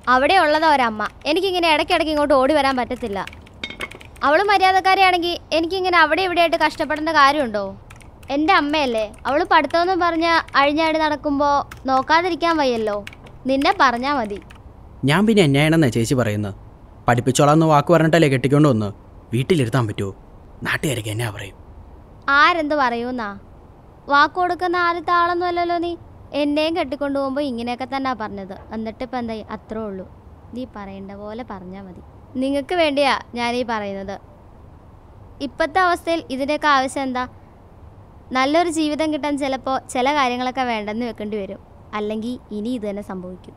അവിടെ ഉള്ളതാ ഒരമ്മ എനിക്കിങ്ങനെ ഇടയ്ക്കിടയ്ക്ക് ഇങ്ങോട്ട് ഓടി വരാൻ പറ്റത്തില്ല അവൾ മര്യാദക്കാരിയാണെങ്കിൽ എനിക്കിങ്ങനെ അവിടെ ഇവിടെ ആയിട്ട് കഷ്ടപ്പെടേണ്ട കാര്യമുണ്ടോ എൻ്റെ അമ്മയല്ലേ അവൾ പഠിത്തമെന്ന് പറഞ്ഞ് അഴിഞ്ഞാടി നടക്കുമ്പോൾ നോക്കാതിരിക്കാൻ വയ്യല്ലോ നിന്നെ പറഞ്ഞാൽ മതി ഞാൻ പിന്നെ എന്നാണെന്നാ ചേച്ചി പറയുന്നത് പഠിപ്പിച്ചോളാന്ന് വാക്ക് പറഞ്ഞിട്ടല്ലേ കെട്ടിക്കൊണ്ട് വന്ന് വീട്ടിലിരുത്താൻ പറ്റുമോ നാട്ടുകാരൊക്കെ എന്നാ പറയും ആരെന്ത് പറയൂന്നാ വാക്ക് കൊടുക്കുന്ന ആദ്യത്തെ ആളൊന്നുമല്ലല്ലോ നീ എന്നെയും കെട്ടിക്കൊണ്ടു പോകുമ്പോൾ ഇങ്ങനെയൊക്കെ തന്നെ പറഞ്ഞത് എന്നിട്ട് ഇപ്പം എന്തായി അത്രേ ഉള്ളൂ നീ പറയേണ്ട പോലെ പറഞ്ഞാൽ മതി നിങ്ങൾക്ക് വേണ്ടിയാ ഞാനീ പറയുന്നത് ഇപ്പോഴത്തെ അവസ്ഥയിൽ ഇതിൻ്റെയൊക്കെ ആവശ്യം എന്താ നല്ലൊരു ജീവിതം കിട്ടാൻ ചിലപ്പോൾ ചില കാര്യങ്ങളൊക്കെ വേണ്ടെന്ന് വെക്കേണ്ടി വരും അല്ലെങ്കിൽ ഇനി ഇത് തന്നെ സംഭവിക്കും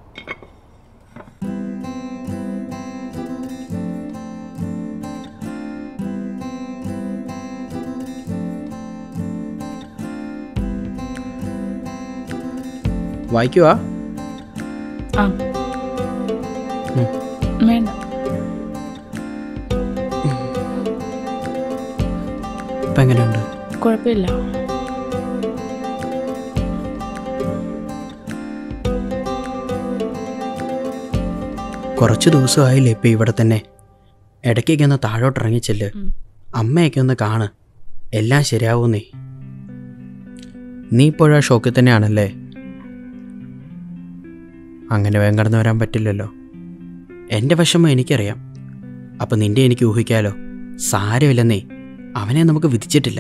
വായിക്കുവാ ആ ഉം. വേണ്ട ഇപ്പം എങ്ങനെയുണ്ട് കുഴപ്പമില്ല കുറച്ച് ദിവസമായില്ലേ ഇപ്പം ഇവിടെ തന്നെ ഇടയ്ക്കൊക്കെ ഒന്ന് താഴോട്ട് ഇറങ്ങിച്ചെല്ല് ഉം. അമ്മയൊക്കെ ഒന്ന് കാണ് എല്ലാം ശരിയാവുന്നേ നീ ഇപ്പോഴാ ഷോക്കിൽ തന്നെയാണല്ലേ അങ്ങനെ വേഗം കടന്നു വരാൻ പറ്റില്ലല്ലോ എൻ്റെ വിഷമം എനിക്കറിയാം അപ്പം നിന്റെ എനിക്ക് ഊഹിക്കാലോ സാരമില്ലെന്നേ അവനെ നമുക്ക് വിധിച്ചിട്ടില്ല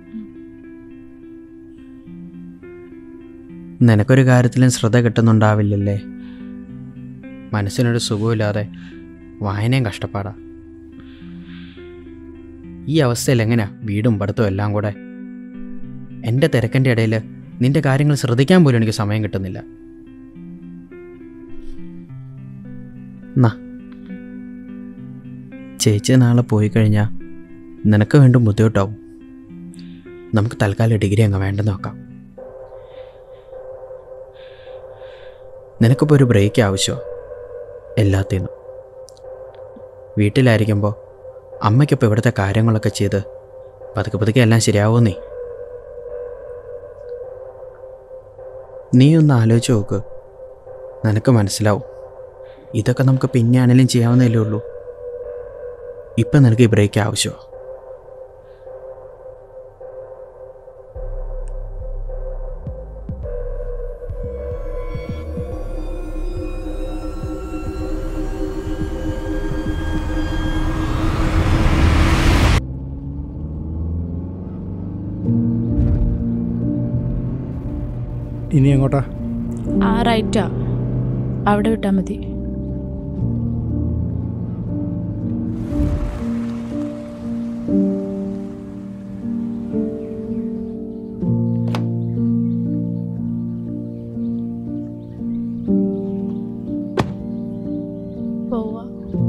നിനക്കൊരു കാര്യത്തിലും ശ്രദ്ധ കിട്ടുന്നുണ്ടാവില്ലല്ലേ മനസ്സിനൊരു സുഖമില്ലാതെ വായനയും കഷ്ടപ്പാടാ ഈ അവസ്ഥയിൽ എങ്ങനെയാ വീടും പഠിത്തവും എല്ലാം കൂടെ എൻ്റെ തിരക്കിൻ്റെ ഇടയിൽ നിന്റെ കാര്യങ്ങൾ ശ്രദ്ധിക്കാൻ പോലും എനിക്ക് സമയം കിട്ടുന്നില്ല നാ ചേച്ചി നാളെ പോയി കഴിഞ്ഞാൽ നിനക്ക് വീണ്ടും ബുദ്ധിമുട്ടാവും നമുക്ക് തൽക്കാലം ഡിഗ്രി അങ്ങ് വേണ്ടെന്ന് നോക്കാം നിനക്കിപ്പോൾ ഒരു ബ്രേക്ക് ആവശ്യമാണ് എല്ലാത്തിനും വീട്ടിലായിരിക്കുമ്പോൾ അമ്മയ്ക്കൊപ്പം ഇവിടുത്തെ കാര്യങ്ങളൊക്കെ ചെയ്ത് പതുക്കെ പതുക്കെ എല്ലാം ശരിയാവുന്നേ നീ ഒന്ന് ആലോചിച്ച് നോക്ക് നിനക്ക് മനസ്സിലാവും ഇതൊക്കെ നമുക്ക് പിന്നെ ആണെങ്കിലും ചെയ്യാവുന്നതല്ലേ ഉള്ളൂ ഇപ്പം നിനക്ക് ഈ ബ്രേക്ക് ആവശ്യമാണ് ഇനി എങ്ങോട്ടാ ആ റൈറ്റാ അവിടെ വിട്ടാൽ മതി പോവാ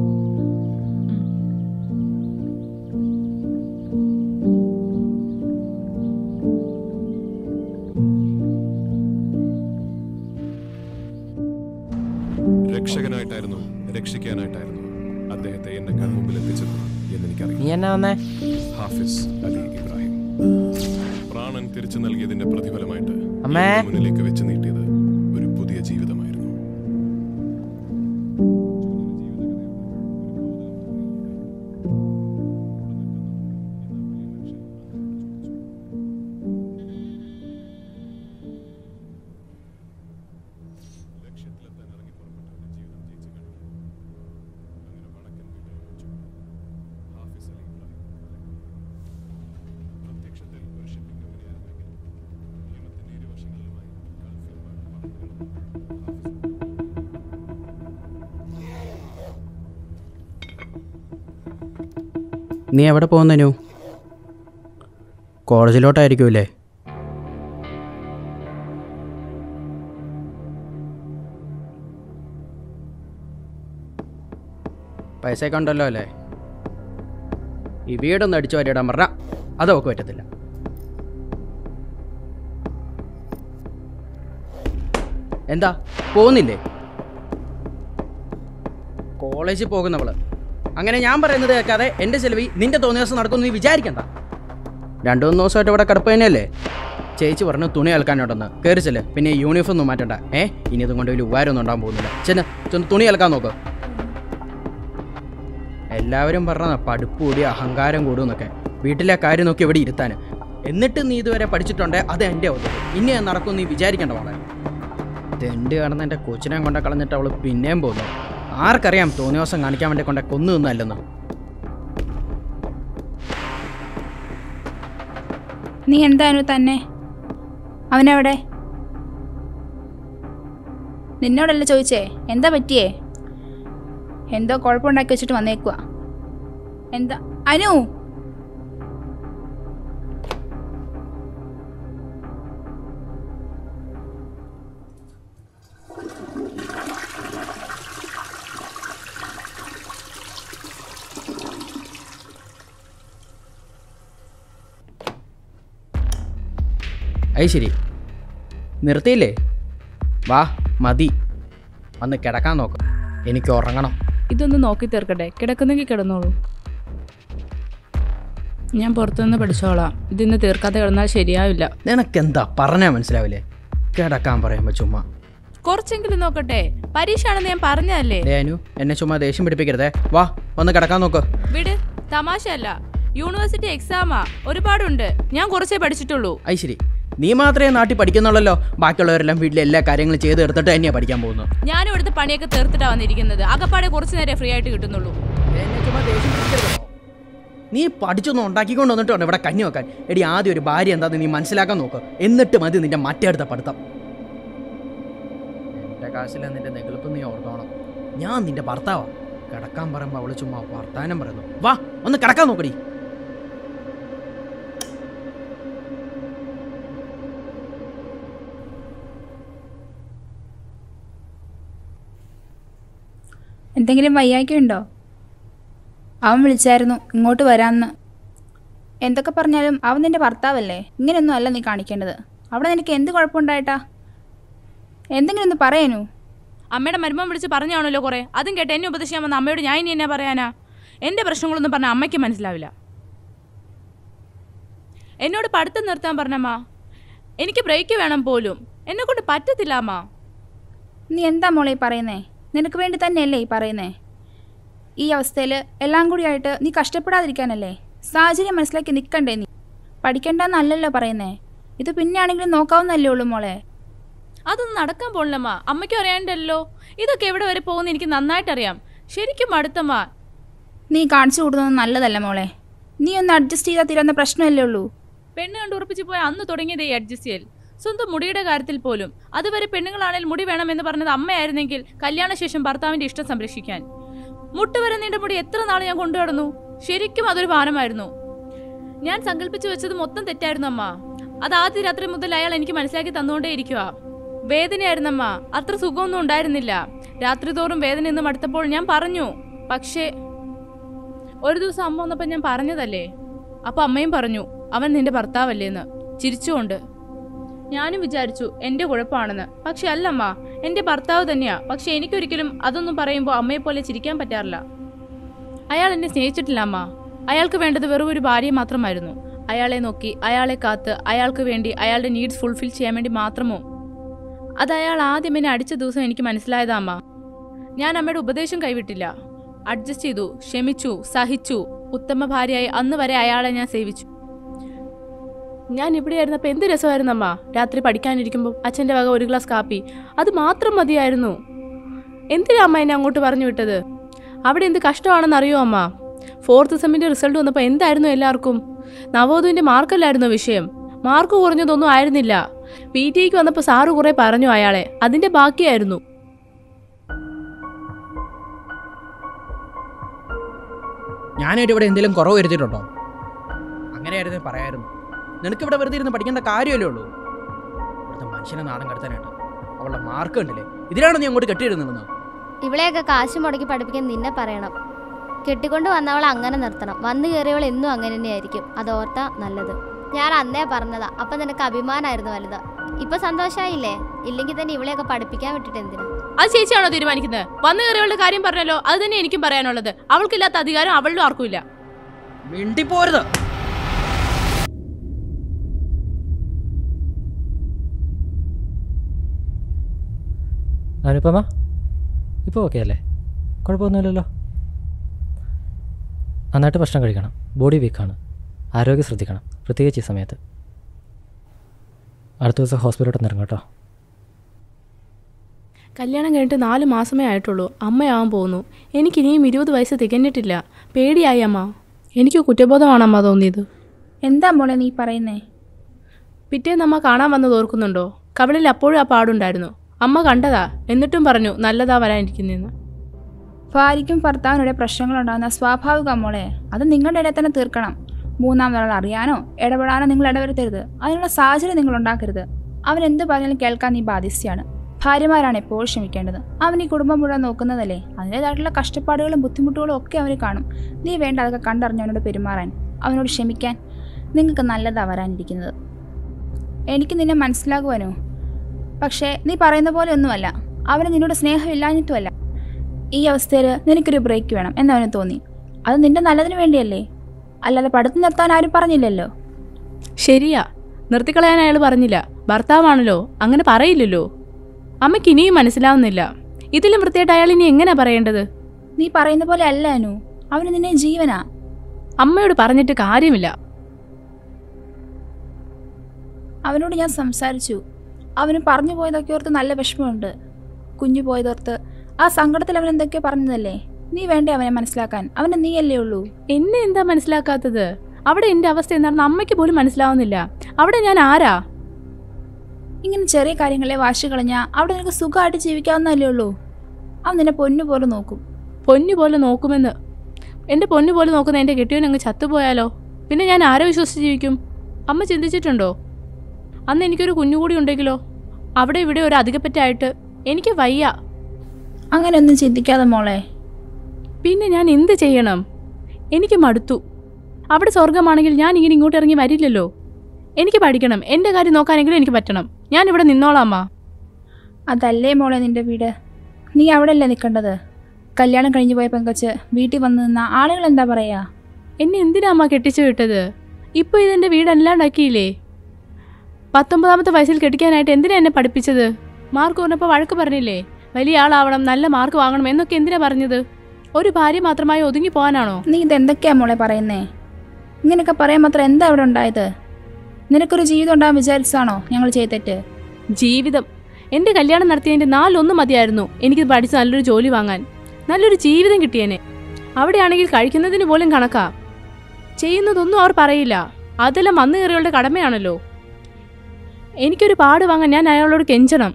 രക്ഷകനായിട്ടായിരുന്നു രക്ഷിക്കാനായിട്ടായിരുന്നു അദ്ദേഹത്തെ എന്റെ കൺമുമ്പിൽ എത്തിച്ചത് എന്ന് എനിക്കറിയാം നീ എന്നാ വന്നേ ഹാഫിസ് അലി ഇബ്രാഹിം പ്രാണൻ തിരിച്ചു നൽകിയതിന്റെ പ്രതിഫലമായിട്ട് അമ്മേ. എന്റെ മുന്നിലേക്ക് വെച്ച് നീട്ടിയത് ഒരു പുതിയ ജീവിതമായിരുന്നു ലക്ഷ്യത്തിലെത്താൻ ഇറങ്ങി പുറപ്പെട്ടവന്റെ ജീവിതം ജയിച്ചു കാണിക്കും അങ്ങനെ വടക്കൻ വീട്ടിൽ വെച്ചു ഹാഫിസ് അലി ഇബ്രാഹിം പ്രത്യക്ഷത്തിൽ ഒരു ഷിപ്പിംഗ് കമ്പനിയായിരുന്നെങ്കിലും നിയമത്തിന്റെ ഇരുവശങ്ങളിലുമായി ഗൾഫിൽ പണമിടപാടുകളും ഹാഫിസ് നീ എവിടെ പോകുന്നനു കോളേജിലോട്ടായിരിക്കുമല്ലേ പൈസയൊക്കെ ഉണ്ടല്ലോ അല്ലേ ഈ വീടൊന്ന് അടിച്ചു വാരിയിടാൻ പറഞ്ഞാൽ അത് അവൾക്ക് പറ്റത്തില്ല എന്താ പോകുന്നില്ലേ കോളേജിൽ പോകുന്നവള് അങ്ങനെ ഞാൻ പറയുന്നത് കേൾക്കാതെ എൻ്റെ ചെലവിൽ നിന്റെ തോന്നിയ ദിവസം നടക്കുമെന്ന് നീ വിചാരിക്കണ്ട രണ്ടു മൂന്ന് ദിവസമായിട്ട് ഇവിടെ കിടപ്പ് തന്നെയല്ലേ ചേച്ചി പറഞ്ഞു തുണി അലക്കാനോട്ടെന്ന് കയറിച്ചല്ലേ പിന്നെ ഈ യൂണിഫോം ഒന്നും മാറ്റണ്ട ഏ ഇനി ഇതും കൊണ്ട് വലിയ ഉപകാരമൊന്നും ഉണ്ടാകാൻ പോകുന്നില്ല ചെന്ന് ചെന്ന് തുണി അലക്കാൻ നോക്ക് എല്ലാവരും പറഞ്ഞ പഠിപ്പ് കൂടി അഹങ്കാരം കൂടും എന്നൊക്കെ വീട്ടിലെ കാര്യം നോക്കി ഇവിടെ ഇരുത്താൻ എന്നിട്ട് നീ ഇതുവരെ പഠിച്ചിട്ടുണ്ടേ അത് എൻ്റെ ഔദ്യോഗികം ഇനി അത് നടക്കും നീ വിചാരിക്കേണ്ട വളരെ തെണ്ട് കടന്ന് എൻ്റെ കൊച്ചിനെ കൊണ്ട കളഞ്ഞിട്ട് അവൾ പിന്നെയും പോകുന്നു ആർക്കറിയാം തോന്നിയ ദിവസം കാണിക്കാൻ വേണ്ടി കൊണ്ട കൊന്നു നിന്നല്ലെന്ന് നീ എന്തായാലും തന്നെ അവനെവിടെ നിന്നോടല്ല ചോദിച്ചേ എന്താ പറ്റിയേ എന്തോ കുഴപ്പമുണ്ടാക്കി വെച്ചിട്ട് വന്നേക്കുക എന്താ അനു അത് ശരി നിർത്തിയില്ലേ വാ മതി വന്ന് കിടക്കാൻ നോക്ക് എനിക്ക് ഉറങ്ങണം ഇതൊന്ന് നോക്കി തീർക്കട്ടെ കിടക്കുന്നെങ്കിൽ കിടന്നോളൂ ഞാൻ പുറത്തുനിന്ന് പഠിച്ചോളാം ഇതിന്ന് തീർക്കാതെ കിടന്നാൽ ശരിയാവില്ല നിനക്കെന്താ പറഞ്ഞാൽ മനസ്സിലാവില്ലേ കിടക്കാൻ പറയുമ്പോൾ ചുമ്മാ കുറച്ചെങ്കിലും നോക്കട്ടെ പരീക്ഷ ആണെന്ന് ഞാൻ പറഞ്ഞതല്ലേ ദേനു എന്നെ ചുമ്മാ ദേഷ്യം പിടിപ്പിക്കരുതേ വാ വന്ന് കിടക്കാൻ നോക്ക് വിട് തമാശയല്ല യൂണിവേഴ്സിറ്റി എക്സാമാ ഒരുപാടുണ്ട് ഞാൻ കുറച്ചേ പഠിച്ചിട്ടുള്ളൂ അത് ശരി നീ മാത്രമേ നാട്ടിൽ പഠിക്കുന്നുള്ളല്ലോ ബാക്കിയുള്ളവരെല്ലാം വീട്ടിലെ എല്ലാ കാര്യങ്ങളും ചെയ്ത് എടുത്തിട്ട് തന്നെയാണ് പഠിക്കാൻ പോകുന്നത് ഞാനും ഇവിടുത്തെ പണിയൊക്കെ തീർത്തിട്ടാ വന്നിരിക്കുന്നത് അകപ്പാടെ കുറച്ച് നേരം ഫ്രീ ആയിട്ട് കിട്ടുന്നുള്ളൂ എന്നെ ചുമ്മാ ദേഷ്യം പിടിപ്പിക്കരുതോ? നീ പഠിച്ചൊന്നും ഉണ്ടാക്കിക്കൊണ്ട് വന്നിട്ടുണ്ട് ഇവിടെ കഞ്ഞി വെക്കാൻ എടി ആദ്യം ഒരു ഭാര്യ എന്താന്ന് നീ മനസ്സിലാക്കാൻ നോക്ക് എന്നിട്ട് മതി നിന്റെ മറ്റേ അടുത്ത പഠിത്തം എന്റെ കാശിലെ നിന്റെ നെഗളിപ്പ് നീ ഓർത്തോണം ഞാൻ നിന്റെ ഭർത്താവാ കിടക്കാൻ പറയുമ്പോ അവള് ചുമ്മാ വർത്താനം പറയുന്നു വാ ഒന്ന് കിടക്കാൻ നോക്കടി എന്തെങ്കിലും വയ്യായ്കയുണ്ടോ അവൻ വിളിച്ചായിരുന്നു ഇങ്ങോട്ട് വരാമെന്ന് എന്തൊക്കെ പറഞ്ഞാലും അവൻ നിന്റെ ഭർത്താവല്ലേ ഇങ്ങനെയൊന്നും അല്ല നീ കാണിക്കേണ്ടത് അവിടെ നിനക്ക് എന്ത് കുഴപ്പമുണ്ടായിട്ടാ എന്തെങ്കിലും ഒന്ന് പറയാനു അമ്മയുടെ മരുമൻ വിളിച്ച് പറഞ്ഞാണല്ലോ കുറെ അതും കേട്ട് എന്നെ ഉപദേശിക്കാൻ വന്ന അമ്മയോട് ഞാൻ ഇനി എന്നാ പറയാനാ എൻ്റെ പ്രശ്നങ്ങളൊന്നും പറഞ്ഞാൽ അമ്മയ്ക്ക് മനസ്സിലാവില്ല എന്നോട് പഠിത്തം നിർത്താൻ പറഞ്ഞമ്മ എനിക്ക് ബ്രേക്ക് വേണം പോലും എന്നെ കൊണ്ട് പറ്റത്തില്ല അമ്മ നീ എന്താ മോളെ ഈ പറയുന്നേ നിനക്ക് വേണ്ടി തന്നെയല്ലേ ഈ പറയുന്നേ ഈ അവസ്ഥയിൽ എല്ലാം കൂടിയായിട്ട് നീ കഷ്ടപ്പെടാതിരിക്കാനല്ലേ സാഹചര്യം മനസ്സിലാക്കി നിൽക്കണ്ടേ നീ പഠിക്കണ്ടെന്നല്ലല്ലോ പറയുന്നേ ഇത് പിന്നെയാണെങ്കിലും നോക്കാവുന്നല്ലേ ഉള്ളൂ മോളെ അതൊന്നും നടക്കാൻ പോണില്ലമ്മ അമ്മയ്ക്കും അറിയാണ്ടല്ലോ ഇതൊക്കെ എവിടെ വരെ പോകുന്ന എനിക്ക് നന്നായിട്ടറിയാം ശരിക്കും അടുത്തമ്മ നീ കാണിച്ചു കൊടുക്കുന്നത് നല്ലതല്ല മോളെ നീ ഒന്ന് അഡ്ജസ്റ്റ് ചെയ്താൽ തീരുന്ന പ്രശ്നമല്ലേ ഉള്ളൂ പെണ്ണ് കണ്ട് ഉറപ്പിച്ച് പോയ അന്ന് തുടങ്ങിയത് ഈ അഡ്ജസ്റ്റ് ചെയ്യൽ സ്വന്തം മുടിയുടെ കാര്യത്തിൽ പോലും അതുവരെ പെണ്ണുങ്ങളാണെങ്കിൽ മുടി വേണമെന്ന് പറഞ്ഞത് അമ്മയായിരുന്നെങ്കിൽ കല്യാണശേഷം ഭർത്താവിന്റെ ഇഷ്ടം സംരക്ഷിക്കാൻ മുട്ടുവരെ നീണ്ട മുടി എത്ര നാൾ ഞാൻ കൊണ്ടു നടന്നു ശരിക്കും അതൊരു ഭാരമായിരുന്നു ഞാൻ സങ്കല്പിച്ചു വെച്ചത് മൊത്തം തെറ്റായിരുന്നു അമ്മ അത് ആദ്യ രാത്രി മുതൽ അയാൾ എനിക്ക് മനസ്സിലാക്കി തന്നുകൊണ്ടേ ഇരിക്കുക വേദനയായിരുന്നമ്മ അത്ര സുഖമൊന്നും ഉണ്ടായിരുന്നില്ല രാത്രി തോറും വേദന എന്നും അടുത്തപ്പോൾ ഞാൻ പറഞ്ഞു പക്ഷേ ഒരു ദിവസം അമ്മ വന്നപ്പോൾ ഞാൻ പറഞ്ഞതല്ലേ അപ്പൊ അമ്മയും പറഞ്ഞു അവൻ നിന്റെ ഭർത്താവല്ലേന്ന് ചിരിച്ചുകൊണ്ട് ഞാനും വിചാരിച്ചു എന്റെ കുഴപ്പമാണെന്ന് പക്ഷെ അല്ലമ്മ എന്റെ ഭർത്താവ് തന്നെയാ പക്ഷെ എനിക്കൊരിക്കലും അതൊന്നും പറയുമ്പോൾ അമ്മയെ പോലെ ചിരിക്കാൻ പറ്റാറില്ല അയാൾ എന്നെ സ്നേഹിച്ചിട്ടില്ല അമ്മ അയാൾക്ക് വേണ്ടത് വെറും ഒരു ഭാര്യ മാത്രമായിരുന്നു അയാളെ നോക്കി അയാളെ കാത്ത് അയാൾക്ക് വേണ്ടി അയാളുടെ നീഡ്സ് ഫുൾഫിൽ ചെയ്യാൻ വേണ്ടി മാത്രമോ അത് അയാൾ ആദ്യം എന്നെ അടിച്ച ദിവസം എനിക്ക് മനസ്സിലായതാ അമ്മ ഞാൻ അമ്മയുടെ ഉപദേശം കൈവിട്ടില്ല അഡ്ജസ്റ്റ് ചെയ്തു ക്ഷമിച്ചു സഹിച്ചു ഉത്തമ ഭാര്യയായി അന്ന് വരെ അയാളെ ഞാൻ സേവിച്ചു ഞാൻ ഇവിടെ ആയിരുന്നപ്പോൾ എന്ത് രസമായിരുന്നു അമ്മ രാത്രി പഠിക്കാനിരിക്കുമ്പോൾ അച്ഛൻ്റെ വക ഒരു ഗ്ലാസ് കാപ്പി അത് മാത്രം മതിയായിരുന്നു എന്തിനാ അമ്മ എന്നെ അങ്ങോട്ട് പറഞ്ഞു വിട്ടത് അവിടെ എന്ത് കഷ്ടമാണെന്ന് അറിയോ അമ്മ ഫോർത്ത് സെമ്മിൻ്റെ റിസൾട്ട് വന്നപ്പോൾ എന്തായിരുന്നു എല്ലാവർക്കും നവോദുവിൻ്റെ മാർക്കല്ലായിരുന്നോ വിഷയം മാർക്ക് കുറഞ്ഞതൊന്നും ആയിരുന്നില്ല പി ടിക്ക് വന്നപ്പോൾ സാറ് കുറേ പറഞ്ഞു അയാളെ അതിൻ്റെ ബാക്കിയായിരുന്നു ഞാനായിട്ട് ഇവിടെ എന്തെങ്കിലും കുറവ് വരുത്തിയിട്ടുണ്ടോ അങ്ങനെയായിരുന്നു പറയായിരുന്നു നിനക്ക് ഇവിടെ വെറുതെ ഇരുന്ന് പഠിക്കേണ്ട കാര്യമല്ലേ ഉള്ളൂ ഇവിടുത്തെ മനുഷ്യനെ നാടൻ കടത്താനായിട്ട് അവളുടെ മാർക്ക് കണ്ടില്ലേ ഇതിനാണ് നീ അങ്ങോട്ട് കെട്ടിയിടുന്നത് ഇവളെയൊക്കെ കാശ് മുടക്കി പഠിപ്പിക്കാൻ നിന്നെ പറയണം കെട്ടിക്കൊണ്ട് വന്നവൾ അങ്ങനെ നിർത്തണം വന്നു കയറിയവൾ എന്നും അങ്ങനെ തന്നെയായിരിക്കും അതോർത്താ നല്ലത് ഞാൻ അന്നേ പറഞ്ഞതാ അപ്പൊ നിനക്ക് അഭിമാനമായിരുന്നു വലുത് ഇപ്പൊ സന്തോഷായില്ലേ ഇല്ലെങ്കിൽ തന്നെ ഇവളെയൊക്കെ പഠിപ്പിക്കാൻ വിട്ടിട്ട് എന്തിനാ അത് ചേച്ചിയാണോ തീരുമാനിക്കുന്നത് വന്നു കയറിയവളുടെ കാര്യം പറഞ്ഞല്ലോ അത് തന്നെ എനിക്കും പറയാനുള്ളത് അവൾക്കില്ലാത്ത അധികാരം അവളിലും ആർക്കും ഇല്ല മിണ്ടിപ്പോരുത് അനുപമ ഇപ്പോൾ ഓക്കെ അല്ലേ കുഴപ്പമൊന്നുമില്ലല്ലോ നന്നായിട്ട് ഭക്ഷണം കഴിക്കണം ബോഡി വീക്കാണ് ആരോഗ്യം ശ്രദ്ധിക്കണം പ്രത്യേകിച്ച് ഈ സമയത്ത് അടുത്ത ദിവസം ഹോസ്പിറ്റലോട്ട് ഇറങ്ങും കേട്ടോ കല്യാണം കഴിഞ്ഞിട്ട് നാല് മാസമേ ആയിട്ടുള്ളൂ അമ്മയാവാൻ പോകുന്നു എനിക്കിനിയും ഇരുപത് വയസ്സ് തികഞ്ഞിട്ടില്ല പേടിയായി അമ്മ എനിക്ക് കുറ്റബോധമാണ് അമ്മ തോന്നിയത് എന്താ മോളെ നീ പറയുന്നേ പിറ്റേന്ന് അമ്മ കാണാൻ വന്നത് ഓർക്കുന്നുണ്ടോ കവളിൽ അപ്പോഴും ആ പാടുണ്ടായിരുന്നു അമ്മ കണ്ടതാ എന്നിട്ടും പറഞ്ഞു നല്ലതാ വരാനിരിക്കുന്നെന്ന് ഭാര്യയ്ക്കും ഭർത്താവിനിടെ പ്രശ്നങ്ങളുണ്ടാകുന്ന സ്വാഭാവിക മോളെ അത് നിങ്ങളുടെ ഇടയിൽ തന്നെ തീർക്കണം മൂന്നാമതൊരാൾ അറിയാനോ ഇടപെടാനോ നിങ്ങൾ ഇടവരുത്തരുത് അതിനുള്ള സാഹചര്യം നിങ്ങൾ ഉണ്ടാക്കരുത് അവൻ എന്ത് പറഞ്ഞാലും കേൾക്കാൻ നീ ബാധ്യസ്ഥയാണ് ഭാര്യമാരാണ് എപ്പോഴും ക്ഷമിക്കേണ്ടത് അവൻ ഈ കുടുംബം മുഴുവൻ നോക്കുന്നതല്ലേ അതിൻ്റെതായിട്ടുള്ള കഷ്ടപ്പാടുകളും ബുദ്ധിമുട്ടുകളും ഒക്കെ അവന് കാണും നീ വേണ്ട അതൊക്കെ കണ്ടറിഞ്ഞ് അവനോട് പെരുമാറാൻ അവനോട് ക്ഷമിക്കാൻ നിങ്ങൾക്ക് നല്ലതാ വരാനിരിക്കുന്നത് എനിക്ക് നിന്നെ മനസ്സിലാകുവാനോ പക്ഷേ നീ പറയുന്ന പോലെ ഒന്നുമല്ല അവന് നിന്നോട് സ്നേഹമില്ലാഞ്ഞിട്ടുമല്ല ഈ അവസ്ഥയിൽ നിനക്കൊരു ബ്രേക്ക് വേണം എന്നവന് തോന്നി അത് നിന്റെ നല്ലതിന് വേണ്ടിയല്ലേ അല്ലാതെ പഠിത്തം നിർത്താൻ ആരും പറഞ്ഞില്ലല്ലോ ശരിയാ നിർത്തിക്കളയാൻ അയാൾ പറഞ്ഞില്ല ഭർത്താവാണല്ലോ അങ്ങനെ പറയില്ലല്ലോ അമ്മയ്ക്ക് ഇനിയും മനസ്സിലാവുന്നില്ല ഇതിലും വൃത്തിയായിട്ട് അയാൾ ഇനി എങ്ങനെ പറയേണ്ടത് നീ പറയുന്ന പോലെ അല്ല അനു അവന് നിന്നെ ജീവനാ അമ്മയോട് പറഞ്ഞിട്ട് കാര്യമില്ല അവനോട് ഞാൻ സംസാരിച്ചു അവന് പറഞ്ഞു പോയതൊക്കെ ഓർത്ത് നല്ല വിഷമമുണ്ട് കുഞ്ഞു പോയതോർത്ത് ആ സങ്കടത്തിൽ അവൻ എന്തൊക്കെയോ പറഞ്ഞതല്ലേ നീ വേണ്ടേ അവനെ മനസ്സിലാക്കാൻ അവന് നീയല്ലേ ഉള്ളൂ എന്നെ എന്താ മനസ്സിലാക്കാത്തത് അവിടെ എന്റെ അവസ്ഥ എന്താണെന്ന് അമ്മയ്ക്ക് പോലും മനസ്സിലാവുന്നില്ല അവിടെ ഞാൻ ആരാ ഇങ്ങനെ ചെറിയ കാര്യങ്ങളെ വാശി കളഞ്ഞാൽ അവിടെ നിനക്ക് സുഖമായിട്ട് ജീവിക്കാവുന്നതല്ലേ ഉള്ളൂ അവൻ നിന്നെ പൊന്നു പോലെ നോക്കും പൊന്നു പോലെ നോക്കുമെന്ന് എന്റെ പൊന്നു പോലെ നോക്കുന്ന എന്റെ കെട്ടിയവൻ അങ്ങ് ചത്തുപോയാലോ പിന്നെ ഞാൻ ആരെ വിശ്വസിച്ച് ജീവിക്കും അമ്മ ചിന്തിച്ചിട്ടുണ്ടോ അന്ന് എനിക്കൊരു കുഞ്ഞുകൂടി ഉണ്ടെങ്കിലോ അവിടെ ഇവിടെ ഒരു അധികപ്പറ്റായിട്ട് എനിക്ക് വയ്യ അങ്ങനെയൊന്നും ചിന്തിക്കാതെ മോളെ പിന്നെ ഞാൻ എന്ത് ചെയ്യണം എനിക്ക് മടുത്തു അവിടെ സ്വർഗമാണെങ്കിൽ ഞാൻ ഇങ്ങനെ ഇങ്ങോട്ട് ഇറങ്ങി വരില്ലല്ലോ എനിക്ക് പഠിക്കണം എൻ്റെ കാര്യം നോക്കാനെങ്കിലും എനിക്ക് പറ്റണം ഞാൻ ഇവിടെ നിന്നോളാം അമ്മ അതല്ലേ മോളെ നിന്റെ വീട് നീ അവിടെയല്ലേ നിൽക്കേണ്ടത് കല്യാണം കഴിഞ്ഞു പോയ പെങ്കച്ച് വീട്ടിൽ വന്ന് നിന്ന ആളുകൾ എന്താ പറയാ എന്നെ എന്തിനാ അമ്മ കെട്ടിച്ചു വിട്ടത് ഇപ്പോൾ ഇതെൻ്റെ വീടല്ലാണ്ടാക്കിയില്ലേ പത്തൊമ്പതാമത്തെ വയസ്സിൽ കെട്ടിക്കാനായിട്ട് എന്തിനാ എന്നെ പഠിപ്പിച്ചത് മാർക്ക് കുറഞ്ഞപ്പോൾ വഴക്ക് പറഞ്ഞില്ലേ വലിയ ആളാവണം നല്ല മാർക്ക് വാങ്ങണം എന്നൊക്കെ എന്തിനാ പറഞ്ഞത് ഒരു ഭാര്യ മാത്രമായി ഒതുങ്ങി പോകാനാണോ നീ ഇതെന്തൊക്കെയാ മോളെ പറയുന്നേ ഇങ്ങനെയൊക്കെ പറയാൻ മാത്രം എന്താ അവിടെ ഉണ്ടായത് നിനക്കൊരു ജീവിതം ഉണ്ടാകാൻ വിചാരിച്ചതാണോ ഞങ്ങൾ ചെയ്ത തെറ്റ് ജീവിതം എൻ്റെ കല്യാണം നടത്തിയതിൻ്റെ നാലൊന്നും മതിയായിരുന്നു എനിക്ക് പഠിച്ച് നല്ലൊരു ജോലി വാങ്ങാൻ നല്ലൊരു ജീവിതം കിട്ടിയേനെ അവിടെയാണെങ്കിൽ കഴിക്കുന്നതിന് പോലും കണക്കാ ചെയ്യുന്നതൊന്നും അവർ പറയില്ല അതെല്ലാം വന്നു കയറിയവളുടെ കടമയാണല്ലോ എനിക്കൊരു പാട് വാങ്ങാൻ ഞാൻ അയാളോട് കെഞ്ചണം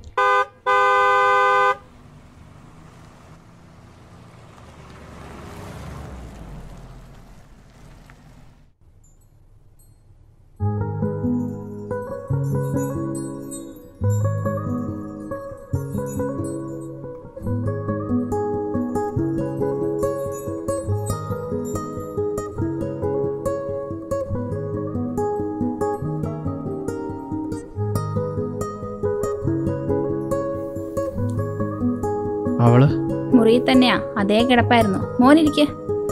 അവള് മുറിയിൽ തന്നെയാ അതേ കിടപ്പായിരുന്നു മോനിരിക്കെ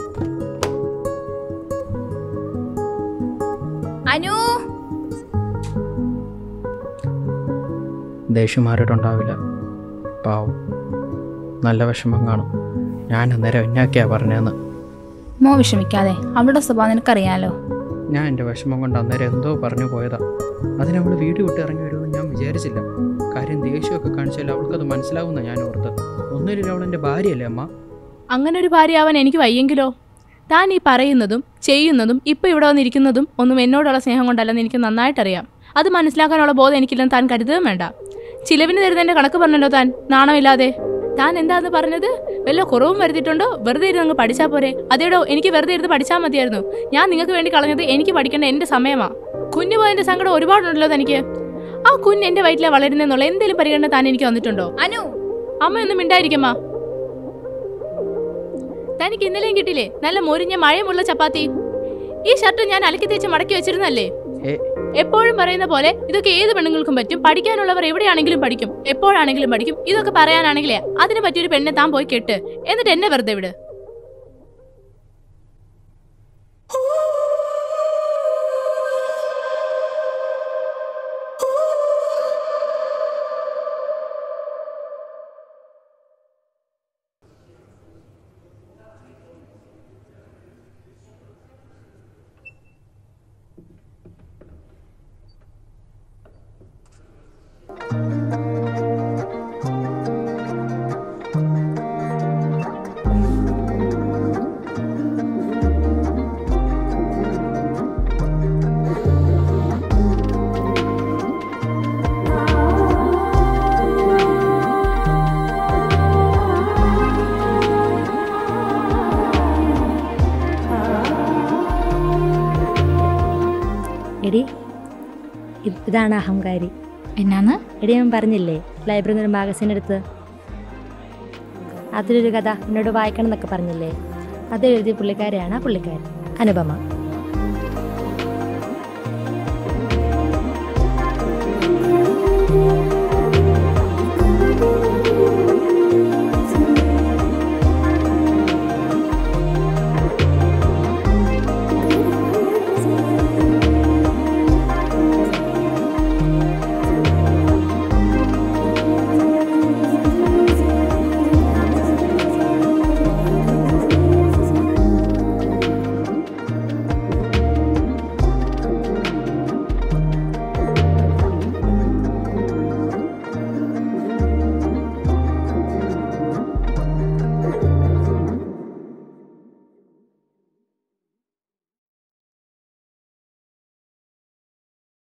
അനു ദേഷ്യമാരോടുണ്ടാവില്ല പാവം നല്ല വിഷമം കാണും ഞാൻ അന്നേരം എന്നാക്കിയാ പറഞ്ഞതെന്ന് മോ വിഷമിക്കാതെ അവളുടെ സ്വഭാവം നിനക്കറിയാലോ ഞാൻ എൻ്റെ വിഷമം കൊണ്ട് അന്നേരം എന്തോ പറഞ്ഞു പോയതാ അതിനവൾ വീട് വിട്ട് ഇറങ്ങി വരുമെന്ന് ഞാൻ വിചാരിച്ചില്ല കാര്യം ദേഷ്യമൊക്കെ കാണിച്ചാൽ അവൾക്കത് മനസ്സിലാവുന്ന ഞാൻ ഓർത്ത് ഒന്നുമില്ല അവൾ എൻ്റെ ഭാര്യയല്ലേ അമ്മ അങ്ങനെ ഒരു ഭാര്യയാവാൻ എനിക്ക് വയ്യെങ്കിലോ താൻ ഈ പറയുന്നതും ചെയ്യുന്നതും ഇപ്പോൾ ഇവിടെ വന്നിരിക്കുന്നതും ഒന്നും എന്നോടുള്ള സ്നേഹം കൊണ്ടല്ലെന്ന് എനിക്ക് നന്നായിട്ടറിയാം അത് മനസ്സിലാക്കാനുള്ള ബോധം എനിക്കില്ലെന്ന് താൻ കരുതുകയും വേണ്ട ചിലവിന് തരുന്നതിന്റെ കണക്ക് പറഞ്ഞല്ലോ താൻ നാണമില്ലാതെ താൻ എന്താന്ന് പറഞ്ഞത് വല്ല കുറവും വരുത്തിയിട്ടുണ്ടോ വെറുതെ ഇരുന്ന് അങ്ങ് പഠിച്ചാൽ പോരെ അതേടോ എനിക്ക് വെറുതെ ഇരുന്ന് പഠിച്ചാൽ മതിയായിരുന്നു ഞാൻ നിങ്ങൾക്ക് വേണ്ടി കളഞ്ഞത് എനിക്ക് പഠിക്കേണ്ട എന്റെ സമയമാ കുഞ്ഞു പോയതിന്റെ സങ്കടം ഒരുപാടുണ്ടല്ലോ തനിക്ക് ആ കുഞ്ഞ് എന്റെ വയറ്റിലെ വളരുന്നെന്നുള്ള എന്തെങ്കിലും പരിഗണന താൻ എനിക്ക് വന്നിട്ടുണ്ടോ അനു അമ്മയൊന്നും മിണ്ടായിരിക്കമ്മ തനിക്ക് ഇന്നലെയും കിട്ടില്ലേ നല്ല മൊരിഞ്ഞ മഴയുമുള്ള ചപ്പാത്തി ഈ ഷർട്ട് ഞാൻ അലക്കി തേച്ച് മടക്കി വെച്ചിരുന്നല്ലേ ഏ എപ്പോഴും പറയുന്ന പോലെ ഇതൊക്കെ ഏത് പെണ്ണുങ്ങൾക്കും പറ്റും പഠിക്കാനുള്ളവർ എവിടെയാണെങ്കിലും പഠിക്കും എപ്പോഴാണെങ്കിലും പഠിക്കും ഇതൊക്കെ പറയാനാണെങ്കിലേ അതിന് പറ്റിയൊരു പെണ്ണെ താൻ പോയി കെട്ട് എന്നിട്ട് എന്നെ വെറുതെ വിട് ഇത് ഇതാണ് അഹങ്കാരി എന്നാന്ന് എടി ഞാൻ പറഞ്ഞില്ലേ ലൈബ്രറിയിൽ നിന്ന് ഒരു മാഗസിൻ എടുത്ത് അതിലൊരു കഥ എന്നോട് വായിക്കണം എന്നൊക്കെ പറഞ്ഞില്ലേ അത് എഴുതിയ പുള്ളിക്കാരിയാണ് ആ പുള്ളിക്കാരി അനുപമ